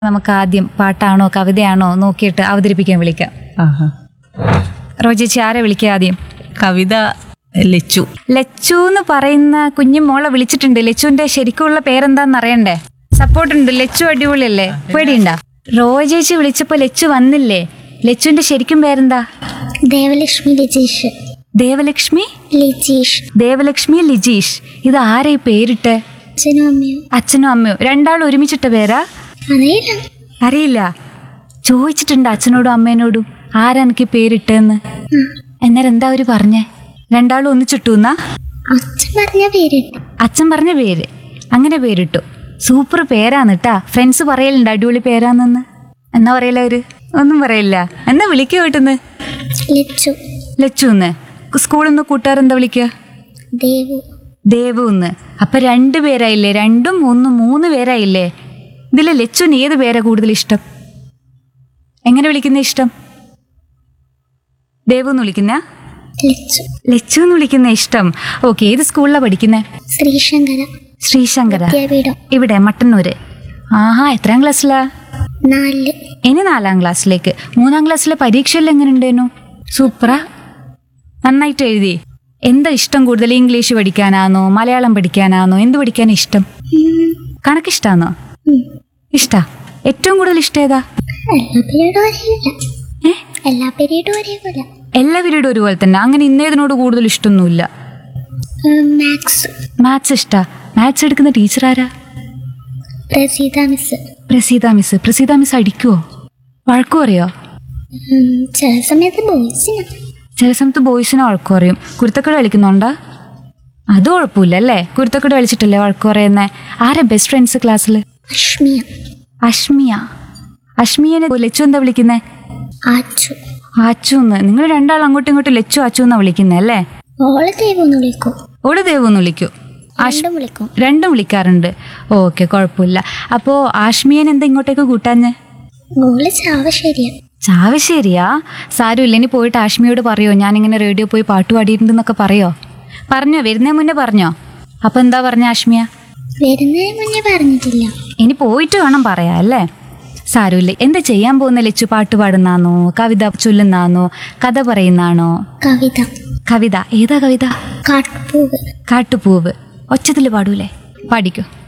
നമുക്ക് ആദ്യം പാട്ടാണോ കവിതയാണോ നോക്കിയിട്ട് അവതരിപ്പിക്കാൻ വിളിക്കാം ആഹാ. റോജേച്ചി ആരെ വിളിക്കുക ആദ്യം കവിത ലച്ചു ലച്ചു എന്ന് പറയുന്ന കുഞ്ഞു മോളെ വിളിച്ചിട്ടുണ്ട് ലച്ചുവിന്റെ ശരിക്കുള്ള പേരെന്താന്ന് അറിയണ്ടേ സപ്പോർട്ട് ഉണ്ട് ലച്ചു അടിപൊളിയല്ലേ പേടിയുണ്ടാ റോജേച്ചി വിളിച്ചപ്പോ ലച്ചു വന്നില്ലേ ലച്ചുവിന്റെ ശരിക്കും പേരെന്താ ദേവലക്ഷ്മി ലിജീഷ് ദേവലക്ഷ്മി ലിജീഷ് ദേവലക്ഷ്മി ലിജീഷ് ഇത് ആരെ ഈ പേരിട്ടെ അച്ഛനും അമ്മയും അച്ഛനും അമ്മയും രണ്ടാളും ഒരുമിച്ചിട്ട പേരാ അറിയില്ല അറിയില്ല ചോദിച്ചിട്ടുണ്ട് അച്ഛനോടും അമ്മേനോടും ആരാ എനിക്ക് പേരിട്ടെന്ന് അന്നേരം എന്താ അവര് പറഞ്ഞേ രണ്ടാളും ഒന്നിച്ചിട്ടുന്നാ അച്ഛൻ പറഞ്ഞ പേരുണ്ട് അച്ഛൻ പറഞ്ഞ പേര് അങ്ങനെ പേരിട്ടു സൂപ്പർ പേരാന്ന് കേട്ടാ ഫ്രണ്ട്സ് പറയലുണ്ട് അടിപൊളി പേരാന്നെന്ന് എന്നാ പറയല അവര് ഒന്നും പറയില്ല എന്നാ വിളിക്കുക വീട്ടിന്ന് ലച്ചു ലച്ചുന്ന് സ്കൂളിൽ നിന്ന് കൂട്ടുകാരെന്താ വിളിക്കുക ദേവു ദേവുന്ന് അപ്പൊ രണ്ട് പേരായില്ലേ രണ്ടും മൂന്നും മൂന്ന് പേരായില്ലേ ഇതില് ലച്ചുന് ഏത് പേരാ കൂടുതൽ ഇഷ്ടം എങ്ങനെ വിളിക്കുന്ന ഇഷ്ടം ദേവു എന്ന് വിളിക്കുന്ന ലച്ചു ലച്ചു എന്ന് വിളിക്കുന്ന ഇഷ്ടം ഓക്കെ ഏത് സ്കൂളിലാണ് പഠിക്കുന്നത് ശ്രീശങ്കര ശ്രീശങ്കര വിദ്യാപീഠം ഇവിടെ മട്ടന്നൂര് ആഹാ എത്രാം ക്ലാസ്സിലാ നാലില് ഇനി നാലാം ക്ലാസ്സിലേക്ക് മൂന്നാം ക്ലാസ്സിലെ പരീക്ഷയെല്ലാം എങ്ങനെ ഉണ്ടായിരുന്നു സൂപ്പറാ നന്നായിട്ട് എഴുതി എന്താ ഇഷ്ടം കൂടുതൽ ഇംഗ്ലീഷ് പഠിക്കാനാണോ മലയാളം പഠിക്കാനാണോ എന്ത് പഠിക്കാനാ ഇഷ്ടം കണക്കിഷ്ടാണോ ഉം. ഇഷ്ടാ ഏറ്റവും കൂടുതൽ ഇഷ്ടം ഏതാ എല്ലാ പീരീഡും ഒരേപോലെ ഏ എല്ലാ പീരീഡും ഒരേപോലെ എല്ലാ പീരീഡും ഒരുപോലെ തന്നെ അങ്ങനെ ഇന്നേതിനോട് കൂടുതൽ ഇഷ്ടമൊന്നുമില്ല മാത്സ് മാത്സ് ഇഷ്ടാ മാത്സ് എടുക്കുന്ന ടീച്ചർ ആരാ Praseetha miss Praseetha miss Praseetha miss അടിക്കുവോ വഴക്കു പറയോ ഉം, ചില സമയത്ത് ബോയ്സിന് ചില സമയത്ത് ബോയ്സിനെ വഴക്കു പറയും കുരുത്തക്കട കളിക്കുന്നുണ്ടോ അത് കുഴപ്പമില്ല അല്ലേ കുരുത്തക്കട കളിച്ചിട്ടല്ലേ വഴക്കു പറയുന്നേ ആരാ ബെസ്റ്റ് ഫ്രണ്ട്സ് ക്ലാസ്സിൽ അഷ്മിയ അഷ്മിയ അഷ്മിയനെ ലച്ചു എന്താ വിളിക്കുന്നേ ആച്ചു ആച്ചു എന്ന് നിങ്ങൾ രണ്ടാൾ അങ്ങോട്ടും ഇങ്ങോട്ടും ലച്ചു ആച്ചു എന്നാ വിളിക്കുന്നേ അല്ലേ ഓളെ ദേവു എന്ന് വിളിക്കും ഓള് ദേവു എന്ന് വിളിക്കൂ ആഷ് രണ്ടും വിളിക്കും രണ്ടും വിളിക്കാറുണ്ട് ഓക്കെ കുഴപ്പമില്ല അപ്പോൾ ആഷ്മിയൻ എന്താ ഇങ്ങോട്ടേക്ക് കൂട്ടാഞ്ഞ് ഓള് ചാവശ്ശേരിയാ ചാവശ്ശേരിയാ സാരമില്ല ഇനി പോയിട്ട് ആഷ്മിയോട് പറയോ ഞാനിങ്ങനെ റേഡിയോ പോയി പാട്ട് പാടിയിട്ടുണ്ടെന്നൊക്കെ പറയോ പറഞ്ഞോ വരുന്നേ മുന്നേ പറഞ്ഞോ അപ്പൊ എന്താ പറഞ്ഞ ആഷ്മിയ വരുന്നതിന് മുന്നേ പറഞ്ഞിട്ടില്ല ഇനി പോയിട്ട് വേണം പറയാ അല്ലേ സാരമില്ല എന്താ ചെയ്യാൻ പോകുന്ന ലച്ചു പാട്ട് പാടുന്നാന്നോ കവിത ചൊല്ലുന്നാന്നോ കഥ പറയുന്നാണോ കവിത കവിത ഏതാ കവിത കാട്ടുപൂവ് കാട്ടുപൂവ് ഒച്ചത്തിൽ പാടൂലേ പാടിക്കോ